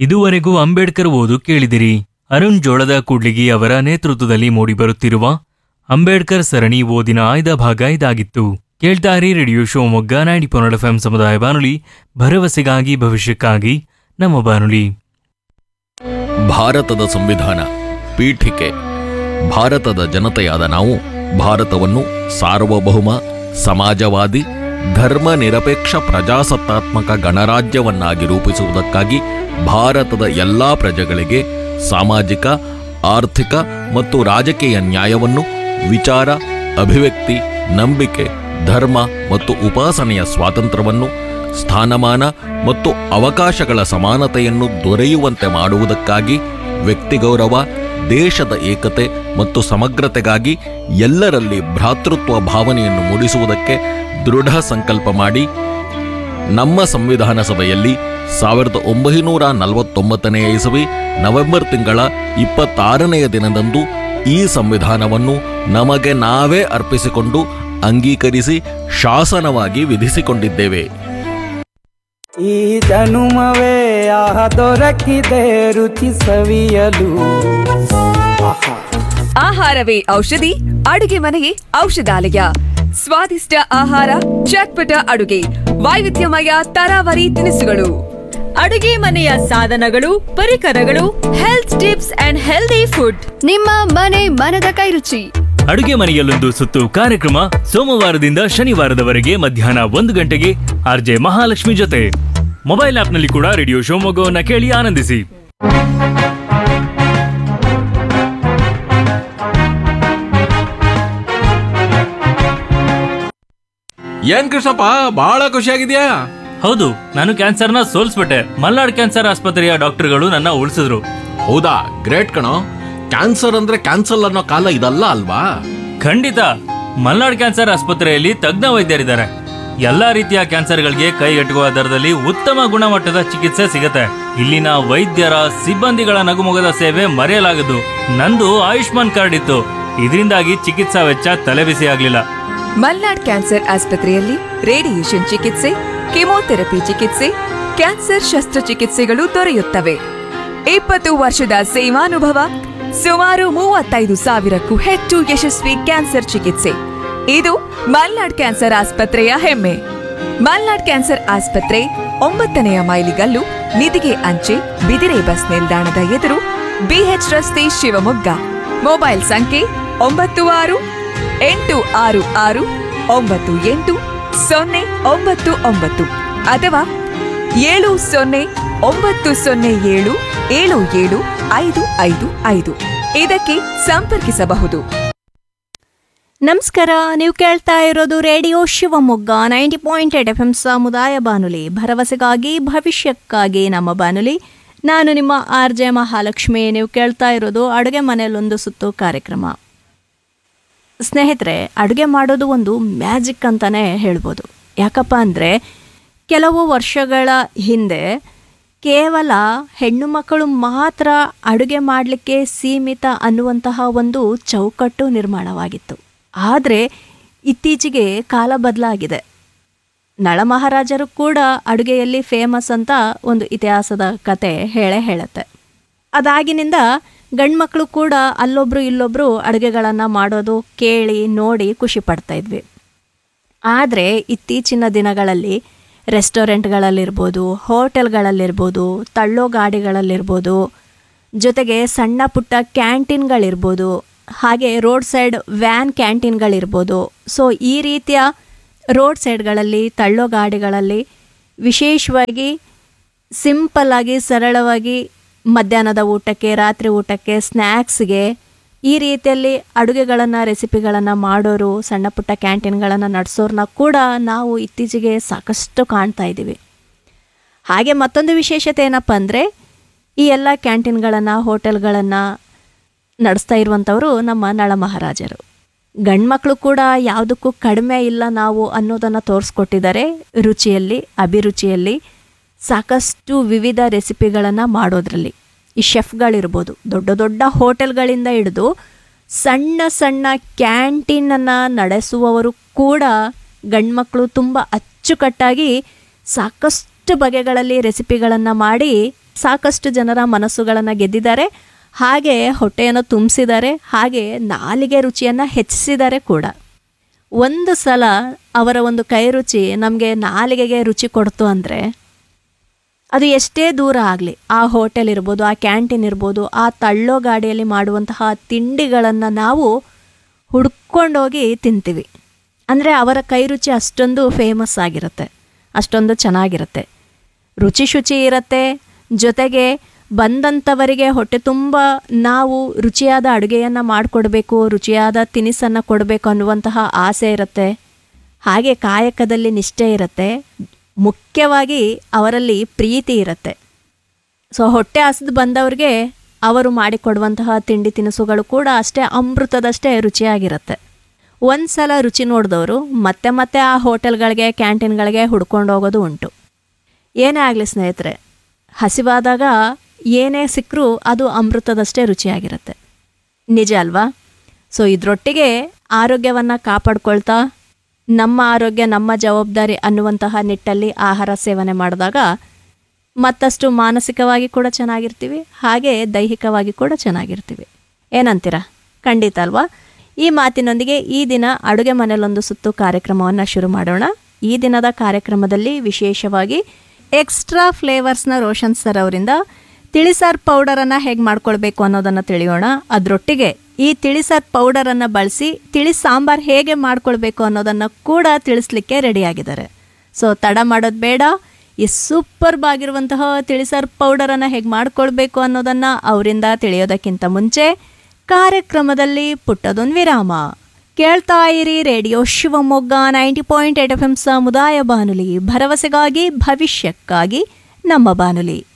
ಇದುವರೆಗೂ ಅಂಬೇಡ್ಕರ್ ಓದು ಕೇಳಿದಿರಿ ಅರುಣ್ ಜೋಳದ ಕೂಡ್ಲಿಗಿ ಅವರ ನೇತೃತ್ವದಲ್ಲಿ ಮೂಡಿಬರುತ್ತಿರುವ ಅಂಬೇಡ್ಕರ್ ಸರಣಿ ಓದಿನ ಆಯ್ದ ಭಾಗ ಇದಾಗಿತ್ತು ಕೇಳ್ತಾರಿ ರೇಡಿಯೋ ಶಿವಮೊಗ್ಗ ನೈಂಟಿ ಪೊನ್ನಡ ಎಫ್ಎಂ ಸಮುದಾಯ ಬಾನುಲಿ ಭರವಸೆಗಾಗಿ ಭವಿಷ್ಯಕ್ಕಾಗಿ ನಮ್ಮ ಬಾನುಲಿ ಭಾರತದ ಸಂವಿಧಾನ ಪೀಠಿಕೆ ಭಾರತದ ಜನತೆಯಾದ ನಾವು ಭಾರತವನ್ನು ಸಾರ್ವಭೌಮ ಸಮಾಜವಾದಿ ಧರ್ಮ ನಿರಪೇಕ್ಷ ಪ್ರಜಾಸತ್ತಾತ್ಮಕ ಗಣರಾಜ್ಯವನ್ನಾಗಿ ರೂಪಿಸುವುದಕ್ಕಾಗಿ ಭಾರತದ ಎಲ್ಲಾ ಪ್ರಜೆಗಳಿಗೆ ಸಾಮಾಜಿಕ ಆರ್ಥಿಕ ಮತ್ತು ರಾಜಕೀಯ ನ್ಯಾಯವನ್ನು ವಿಚಾರ ಅಭಿವ್ಯಕ್ತಿ ನಂಬಿಕೆ ಧರ್ಮ ಮತ್ತು ಉಪಾಸನೆಯ ಸ್ವಾತಂತ್ರ್ಯವನ್ನು ಸ್ಥಾನಮಾನ ಮತ್ತು ಅವಕಾಶಗಳ ಸಮಾನತೆಯನ್ನು ದೊರೆಯುವಂತೆ ಮಾಡುವುದಕ್ಕಾಗಿ ವ್ಯಕ್ತಿಗೌರವ ದೇಶದ ಏಕತೆ ಮತ್ತು ಸಮಗ್ರತೆಗಾಗಿ ಎಲ್ಲರಲ್ಲಿ ಭ್ರಾತೃತ್ವ ಭಾವನೆಯನ್ನು ಮೂಡಿಸುವುದಕ್ಕೆ ದೃಢ ಸಂಕಲ್ಪ ಮಾಡಿ ನಮ್ಮ ಸಂವಿಧಾನ ಸಭೆಯಲ್ಲಿ ಸಾವಿರದ ಒಂಬೈನೂರ ನಲವತ್ತೊಂಬತ್ತನೆಯ ಇಸವಿ ನವೆಂಬರ್ ತಿಂಗಳ ಇಪ್ಪತ್ತಾರನೆಯ ದಿನದಂದು ಈ ಸಂವಿಧಾನವನ್ನು ನಮಗೆ ನಾವೇ ಅರ್ಪಿಸಿಕೊಂಡು ಅಂಗೀಕರಿಸಿ ಶಾಸನವಾಗಿ ವಿಧಿಸಿಕೊಂಡಿದ್ದೇವೆ ಈ ಜನುಮವೇ ಆಹ ದೊರಕಿದೆ ರುಚಿ ಸವಿಯಲು ಆಹಾ ಆಹಾರವೇ ಔಷಧಿ ಅಡುಗೆ ಮನೆಯೇ ಔಷಧಾಲಯ ಸ್ವಾದಿಷ್ಟ ಆಹಾರ ಚಟ್ಪಟ ಅಡುಗೆ ವೈವಿಧ್ಯಮಯ ತರಾವರಿ ತಿನಿಸುಗಳು ಅಡುಗೆ ಮನೆಯ ಸಾಧನಗಳು ಪರಿಕರಗಳು health tips and healthy food ನಿಮ್ಮ ಮನೆ ಮನದ ಕೈರುಚಿ ಅಡುಗೆ ಮನೆಯಲ್ಲೊಂದು ಸುತ್ತು ಕಾರ್ಯಕ್ರಮ ಸೋಮವಾರದಿಂದ ಶನಿವಾರದವರೆಗೆ ಮಧ್ಯಾಹ್ನ ಒಂದು ಗಂಟೆಗೆ ಆರ್ಜೆ ಮಹಾಲಕ್ಷ್ಮಿ ಜೊತೆ ಮೊಬೈಲ್ ಆಪ್ನಲ್ಲಿ ಕೂಡ ರೇಡಿಯೋ ಶಿವಮೊಗ್ಗವನ್ನ ಕೇಳಿ ಆನಂದಿಸಿ ಏನ್ ಕೃಷ್ಣಪ್ಪ ಬಹಳ ಖುಷಿಯಾಗಿದ್ಯಾ ಹೌದು ನಾನು ಕ್ಯಾನ್ಸರ್ನ ಸೋಲ್ಸ್ಬಿಟ್ಟೆ ಮಲ್ನಾಡ್ ಕ್ಯಾನ್ಸರ್ ಆಸ್ಪತ್ರೆಯ ಡಾಕ್ಟರ್ಗಳು ನನ್ನ ಉಳಿಸಿದ್ರು ಹೌದಾ ಗ್ರೇಟ್ ಕಣೋ ಕ್ಯಾನ್ಸರ್ ಅಂದ್ರೆ ಕ್ಯಾನ್ಸಲ್ ಅನ್ನೋ ಕಾಲ ಇದಲ್ಲ ಅಲ್ವಾ ಖಂಡಿತ ಮಲ್ನಾಡ್ ಕ್ಯಾನ್ಸರ್ ಆಸ್ಪತ್ರೆಯಲ್ಲಿ ತಜ್ಞ ವೈದ್ಯರಿದ್ದಾರೆ ಎಲ್ಲಾ ರೀತಿಯ ಕ್ಯಾನ್ಸರ್ಗಳಿಗೆ ಕೈಗೆಟುಕುವ ದರದಲ್ಲಿ ಉತ್ತಮ ಗುಣಮಟ್ಟದ ಚಿಕಿತ್ಸೆ ಸಿಗುತ್ತೆ ಇಲ್ಲಿನ ವೈದ್ಯರ ಸಿಬ್ಬಂದಿಗಳ ನಗುಮೊಗದ ಸೇವೆ ಮರೆಯಲಾಗದು ನಂದು ಆಯುಷ್ಮಾನ್ ಕಾರ್ಡ್ ಇತ್ತು ಇದರಿಂದಾಗಿ ಚಿಕಿತ್ಸಾ ವೆಚ್ಚ ತಲೆಬಿಸಿ ಆಗ್ಲಿಲ್ಲ ಮಲ್ನಾಡ್ ಕ್ಯಾನ್ಸರ್ ಆಸ್ಪತ್ರೆಯಲ್ಲಿ ರೇಡಿಯೇಷನ್ ಚಿಕಿತ್ಸೆ ಕೆಮೊಥೆರಪಿ ಚಿಕಿತ್ಸೆ ಕ್ಯಾನ್ಸರ್ ಶಸ್ತ್ರಚಿಕಿತ್ಸೆಗಳು ದೊರೆಯುತ್ತವೆ ಇಪ್ಪತ್ತು ವರ್ಷದ ಸೇವಾನುಭವ ಸುಮಾರು ಮೂವತ್ತೈದು ಸಾವಿರಕ್ಕೂ ಹೆಚ್ಚು ಯಶಸ್ವಿ ಕ್ಯಾನ್ಸರ್ ಚಿಕಿತ್ಸೆ ಇದು ಮಲ್ನಾಡ್ ಕ್ಯಾನ್ಸರ್ ಆಸ್ಪತ್ರೆಯ ಹೆಮ್ಮೆ ಮಲ್ನಾಡ್ ಕ್ಯಾನ್ಸರ್ ಆಸ್ಪತ್ರೆ ಒಂಬತ್ತನೆಯ ಮೈಲಿಗಲ್ಲು ನಿಧಿಗೆ ಅಂಚೆ ಬಿದಿರೆ ಬಸ್ ನಿಲ್ದಾಣದ ಎದುರು ಬಿಎಚ್ ರಸ್ತೆ ಶಿವಮೊಗ್ಗ ಮೊಬೈಲ್ ಸಂಖ್ಯೆ ಒಂಬತ್ತು ಆರು ಎಂಟು ಆರು ಆರು ಒಂಬತ್ತು ಎಂಟು ಸೊನ್ನೆ ಒಂಬತ್ತು ಒಂಬತ್ತು ಅಥವಾ ಏಳು ಸೊನ್ನೆ ಒಂಬತ್ತು ಸೊನ್ನೆ ಏಳು ಏಳು ಏಳು ಐದು ಐದು ಐದು ಇದಕ್ಕೆ ಸಂಪರ್ಕಿಸಬಹುದು ನಮಸ್ಕಾರ ನೀವು ಕೇಳ್ತಾ ಇರೋದು radio Shivamogga ninety point eight F M ಸಮುದಾಯ ಬಾನುಲಿ ಭರವಸೆಗಾಗಿ ಭವಿಷ್ಯಕ್ಕಾಗಿ ನಮ್ಮ ಬಾನುಲಿ ನಾನು ನಿಮ್ಮ ಆರ್ ಜೆ ಮಹಾಲಕ್ಷ್ಮಿ ನೀವು ಕೇಳ್ತಾ ಇರೋದು ಅಡುಗೆ ಮನೆಯಲ್ಲೊಂದು ಸುತ್ತು ಕಾರ್ಯಕ್ರಮ ಸ್ನೇಹಿತರೆ ಅಡುಗೆ ಮಾಡೋದು ಒಂದು ಮ್ಯಾಜಿಕ್ ಅಂತಲೇ ಹೇಳ್ಬೋದು ಯಾಕಪ್ಪ ಅಂದರೆ ಕೆಲವು ವರ್ಷಗಳ ಹಿಂದೆ ಕೇವಲ ಹೆಣ್ಣು ಮಕ್ಕಳು ಮಾತ್ರ ಅಡುಗೆ ಮಾಡಲಿಕ್ಕೆ ಸೀಮಿತ ಅನ್ನುವಂತಹ ಒಂದು ಚೌಕಟ್ಟು ನಿರ್ಮಾಣವಾಗಿತ್ತು ಆದರೆ ಇತ್ತೀಚೆಗೆ ಕಾಲ ಬದಲಾಗಿದೆ ನಳಮಹಾರಾಜರು ಕೂಡ ಅಡುಗೆಯಲ್ಲಿ ಫೇಮಸ್ ಅಂತ ಒಂದು ಇತಿಹಾಸದ ಕತೆ ಹೇಳೇ ಹೇಳುತ್ತೆ ಅದಾಗಿನಿಂದ ಗಂಡ್ಮಕ್ಳು ಕೂಡ ಅಲ್ಲೊಬ್ರು ಇಲ್ಲೊಬ್ರು ಅಡುಗೆಗಳನ್ನು ಮಾಡೋದು ಕೇಳಿ ನೋಡಿ ಖುಷಿ ಪಡ್ತಾ ಇದ್ವಿ ಆದರೆ ಇತ್ತೀಚಿನ ದಿನಗಳಲ್ಲಿ ರೆಸ್ಟೋರೆಂಟ್ಗಳಲ್ಲಿರ್ಬೋದು ಹೋಟೆಲ್ಗಳಲ್ಲಿರ್ಬೋದು ತಳ್ಳೋ ಗಾಡಿಗಳಲ್ಲಿರ್ಬೋದು ಜೊತೆಗೆ ಸಣ್ಣ ಪುಟ್ಟ ಕ್ಯಾಂಟೀನ್ಗಳಿರ್ಬೋದು ಹಾಗೆ ರೋಡ್ ಸೈಡ್ ವ್ಯಾನ್ ಕ್ಯಾಂಟೀನ್ಗಳಿರ್ಬೋದು ಸೊ ಈ ರೀತಿಯ ರೋಡ್ ಸೈಡ್ಗಳಲ್ಲಿ ತಳ್ಳೋ ಗಾಡಿಗಳಲ್ಲಿ ವಿಶೇಷವಾಗಿ ಸಿಂಪಲ್ಲಾಗಿ ಸರಳವಾಗಿ ಮಧ್ಯಾಹ್ನದ ಊಟಕ್ಕೆ ರಾತ್ರಿ ಊಟಕ್ಕೆ ಸ್ನ್ಯಾಕ್ಸ್ಗೆ ಈ ರೀತಿಯಲ್ಲಿ ಅಡುಗೆಗಳನ್ನು ರೆಸಿಪಿಗಳನ್ನು ಮಾಡೋರು ಸಣ್ಣ ಪುಟ್ಟ ಕ್ಯಾಂಟೀನ್ಗಳನ್ನು ನಡೆಸೋರನ್ನ ಕೂಡ ನಾವು ಇತ್ತೀಚೆಗೆ ಸಾಕಷ್ಟು ಕಾಣ್ತಾ ಇದ್ದೀವಿ ಹಾಗೆ ಮತ್ತೊಂದು ವಿಶೇಷತೆ ಏನಪ್ಪ ಅಂದರೆ ಈ ಎಲ್ಲ ಕ್ಯಾಂಟೀನ್ಗಳನ್ನು ಹೋಟೆಲ್ಗಳನ್ನು ನಡೆಸ್ತಾ ಇರುವಂಥವರು ನಮ್ಮ ನಳ ಮಹಾರಾಜರು ಗಂಡ್ಮಕ್ಳು ಕೂಡ ಯಾವುದಕ್ಕೂ ಕಡಿಮೆ ಇಲ್ಲ ನಾವು ಅನ್ನೋದನ್ನು ತೋರಿಸ್ಕೊಟ್ಟಿದ್ದಾರೆ ರುಚಿಯಲ್ಲಿ ಅಭಿರುಚಿಯಲ್ಲಿ ಸಾಕಷ್ಟು ವಿವಿಧ ರೆಸಿಪಿಗಳನ್ನು ಮಾಡೋದ್ರಲ್ಲಿ ಈ ಶೆಫ್ಗಳಿರ್ಬೋದು ದೊಡ್ಡ ದೊಡ್ಡ ಹೋಟೆಲ್ಗಳಿಂದ ಹಿಡಿದು ಸಣ್ಣ ಸಣ್ಣ ಕ್ಯಾಂಟೀನನ್ನು ನಡೆಸುವವರು ಕೂಡ ಗಂಡ್ಮಕ್ಳು ತುಂಬ ಅಚ್ಚುಕಟ್ಟಾಗಿ ಸಾಕಷ್ಟು ಬಗೆಗಳಲ್ಲಿ ರೆಸಿಪಿಗಳನ್ನು ಮಾಡಿ ಸಾಕಷ್ಟು ಜನರ ಮನಸ್ಸುಗಳನ್ನು ಗೆದ್ದಿದ್ದಾರೆ ಹಾಗೆ ಹೊಟ್ಟೆಯನ್ನು ತುಂಬಿಸಿದ್ದಾರೆ ಹಾಗೆ ನಾಲಿಗೆ ರುಚಿಯನ್ನು ಹೆಚ್ಚಿಸಿದ್ದಾರೆ ಕೂಡ ಒಂದು ಸಲ ಅವರ ಒಂದು ಕೈ ರುಚಿ ನಮಗೆ ನಾಲಿಗೆಗೆ ರುಚಿ ಕೊಡ್ತು ಅಂದರೆ ಅದು ಎಷ್ಟೇ ದೂರ ಆಗಲಿ ಆ ಹೋಟೆಲ್ ಇರ್ಬೋದು ಆ ಕ್ಯಾಂಟೀನ್ ಇರ್ಬೋದು ಆ ತಳ್ಳೋ ಗಾಡಿಯಲ್ಲಿ ಮಾಡುವಂತಹ ತಿಂಡಿಗಳನ್ನು ನಾವು ಹುಡ್ಕೊಂಡೋಗಿ ತಿಂತೀವಿ ಅಂದರೆ ಅವರ ಕೈ ರುಚಿ ಅಷ್ಟೊಂದು ಫೇಮಸ್ ಆಗಿರುತ್ತೆ ಅಷ್ಟೊಂದು ಚೆನ್ನಾಗಿರುತ್ತೆ ರುಚಿ ಶುಚಿ ಇರುತ್ತೆ ಜೊತೆಗೆ ಬಂದಂಥವರಿಗೆ ಹೊಟ್ಟೆ ತುಂಬ ನಾವು ರುಚಿಯಾದ ಅಡುಗೆಯನ್ನು ಮಾಡಿಕೊಡ್ಬೇಕು ರುಚಿಯಾದ ತಿನಿಸನ್ನು ಕೊಡಬೇಕು ಅನ್ನುವಂತಹ ಆಸೆ ಇರುತ್ತೆ ಹಾಗೆ ಕಾಯಕದಲ್ಲಿ ನಿಷ್ಠೆ ಇರುತ್ತೆ ಮುಖ್ಯವಾಗಿ ಅವರಲ್ಲಿ ಪ್ರೀತಿ ಇರುತ್ತೆ ಸೊ ಹೊಟ್ಟೆ ಹಸಿದು ಬಂದವ್ರಿಗೆ ಅವರು ಮಾಡಿಕೊಡುವಂತಹ ತಿಂಡಿ ತಿನಿಸುಗಳು ಕೂಡ ಅಷ್ಟೇ ಅಮೃತದಷ್ಟೇ ರುಚಿಯಾಗಿರುತ್ತೆ ಒಂದು ಸಲ ರುಚಿ ನೋಡಿದವರು ಮತ್ತೆ ಮತ್ತೆ ಆ ಹೋಟೆಲ್ಗಳಿಗೆ ಕ್ಯಾಂಟೀನ್ಗಳಿಗೆ ಹುಡ್ಕೊಂಡು ಹೋಗೋದು ಉಂಟು ಏನೇ ಆಗಲಿ ಸ್ನೇಹಿತರೆ ಹಸಿವಾದಾಗ ಏನೇ ಸಿಕ್ಕರೂ ಅದು ಅಮೃತದಷ್ಟೇ ರುಚಿಯಾಗಿರುತ್ತೆ ನಿಜ ಅಲ್ವಾ ಸೊ ಇದರೊಟ್ಟಿಗೆ ಆರೋಗ್ಯವನ್ನು ಕಾಪಾಡ್ಕೊಳ್ತಾ ನಮ್ಮ ಆರೋಗ್ಯ ನಮ್ಮ ಜವಾಬ್ದಾರಿ ಅನ್ನುವಂತಹ ನಿಟ್ಟಲ್ಲಿ ಆಹಾರ ಸೇವನೆ ಮಾಡಿದಾಗ ಮತ್ತಷ್ಟು ಮಾನಸಿಕವಾಗಿ ಕೂಡ ಚೆನ್ನಾಗಿರ್ತೀವಿ ಹಾಗೆ ದೈಹಿಕವಾಗಿ ಕೂಡ ಚೆನ್ನಾಗಿರ್ತೀವಿ ಏನಂತೀರಾ ಖಂಡಿತ ಅಲ್ವಾ ಈ ಮಾತಿನೊಂದಿಗೆ ಈ ದಿನ ಅಡುಗೆ ಮನೆಯಲ್ಲೊಂದು ಸುತ್ತು ಕಾರ್ಯಕ್ರಮವನ್ನು ಶುರು ಮಾಡೋಣ ಈ ದಿನದ ಕಾರ್ಯಕ್ರಮದಲ್ಲಿ ವಿಶೇಷವಾಗಿ ಎಕ್ಸ್ಟ್ರಾ ಫ್ಲೇವರ್ಸ್ನ ರೋಷನ್ ಸರ್ ಅವರಿಂದ ತಿಳಿಸಾರ್ ಪೌಡರನ್ನು ಹೇಗೆ ಮಾಡ್ಕೊಳ್ಬೇಕು ಅನ್ನೋದನ್ನು ತಿಳಿಯೋಣ ಅದರೊಟ್ಟಿಗೆ ಈ ತಿಳಿಸಾರ್ ಪೌಡರನ್ನು ಬಳಸಿ ತಿಳಿ ಸಾಂಬಾರ್ ಹೇಗೆ ಮಾಡ್ಕೊಳ್ಬೇಕು ಅನ್ನೋದನ್ನು ಕೂಡ ತಿಳಿಸ್ಲಿಕ್ಕೆ ರೆಡಿಯಾಗಿದ್ದಾರೆ ಸೊ ತಡ ಮಾಡೋದು ಬೇಡ ಈ ಸೂಪರ್ಬ್ ಆಗಿರುವಂತಹ ತಿಳಿಸಾರ್ ಪೌಡರನ್ನು ಹೇಗೆ ಮಾಡ್ಕೊಳ್ಬೇಕು ಅನ್ನೋದನ್ನು ಅವರಿಂದ ತಿಳಿಯೋದಕ್ಕಿಂತ ಮುಂಚೆ ಕಾರ್ಯಕ್ರಮದಲ್ಲಿ ಪುಟ್ಟದೊಂದು ವಿರಾಮ ಕೇಳ್ತಾ ಇರಿ radio Shivamogga ninety point eight F M ಸಮುದಾಯ ಬಾನುಲಿ ಭರವಸೆಗಾಗಿ ಭವಿಷ್ಯಕ್ಕಾಗಿ ನಮ್ಮ ಬಾನುಲಿ